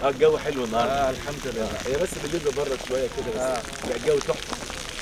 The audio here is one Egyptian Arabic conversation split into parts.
اه الجو حلو النهارده اه الحمد لله هي بس بالليل بره شويه كده بس آه. بقى الجو تحفه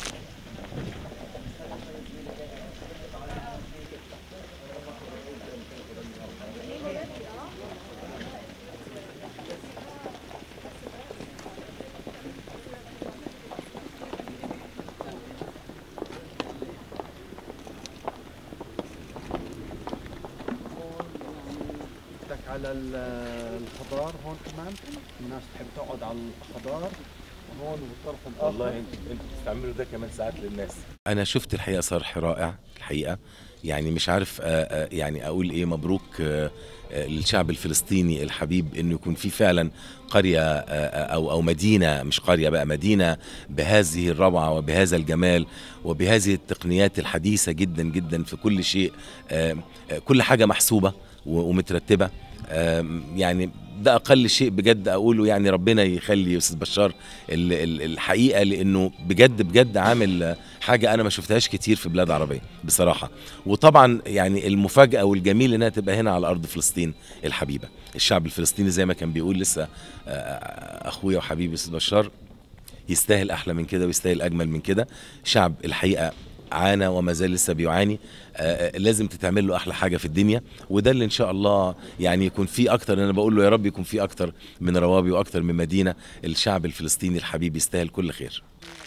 بدك على ال- الخضار هون كمان الناس تحب تقعد على الخضار وهون والطرف الاخر والله انتوا انتوا بتستعملوا ده كمان ساعات للناس انا شفت الحقيقه صرح رائع الحقيقه يعني مش عارف آه، آه، يعني اقول ايه مبروك آه، آه، للشعب الفلسطيني الحبيب انه يكون في فعلا قريه آه، آه، او او مدينه مش قريه بقى مدينه بهذه الروعه وبهذا الجمال وبهذه التقنيات الحديثه جدا جدا في كل شيء آه، آه، كل حاجه محسوبه و- ومترتبه آم، يعني ده اقل شيء بجد اقوله يعني ربنا يخلي استاذ بشار ال- ال- الحقيقه لانه بجد بجد عامل حاجه انا ما شفتهاش كتير في بلاد عربيه بصراحه وطبعا يعني المفاجاه والجميل انها تبقى هنا على ارض فلسطين الحبيبه الشعب الفلسطيني زي ما كان بيقول لسه آه، اخويا وحبيبي استاذ بشار يستاهل احلى من كده ويستاهل اجمل من كده شعب الحقيقه عانى وما زال لسه بيعاني آه، آه، لازم تتعمل له احلى حاجه في الدنيا وده اللي ان شاء الله يعني يكون فيه اكتر انا بقول له يا رب يكون فيه اكتر من روابي واكتر من مدينه الشعب الفلسطيني الحبيب يستاهل كل خير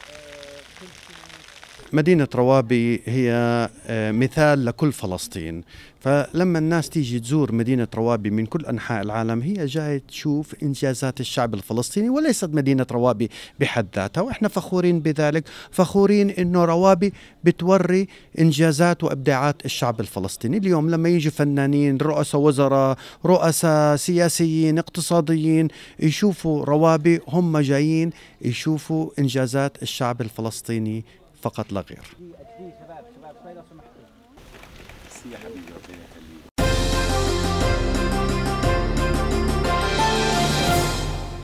مدينة روابي هي آه، مثال لكل فلسطين فلما الناس تيجي تزور مدينة روابي من كل أنحاء العالم هي جاية تشوف إنجازات الشعب الفلسطيني وليست مدينة روابي بحد ذاتها وإحنا فخورين بذلك فخورين إنه روابي بتوري إنجازات وإبداعات الشعب الفلسطيني اليوم لما يجي فنانين رؤساء وزراء رؤساء سياسيين اقتصاديين يشوفوا روابي هم جايين يشوفوا إنجازات الشعب الفلسطيني فقط لا غير ميرسي يا حبيبي ربنا يخليك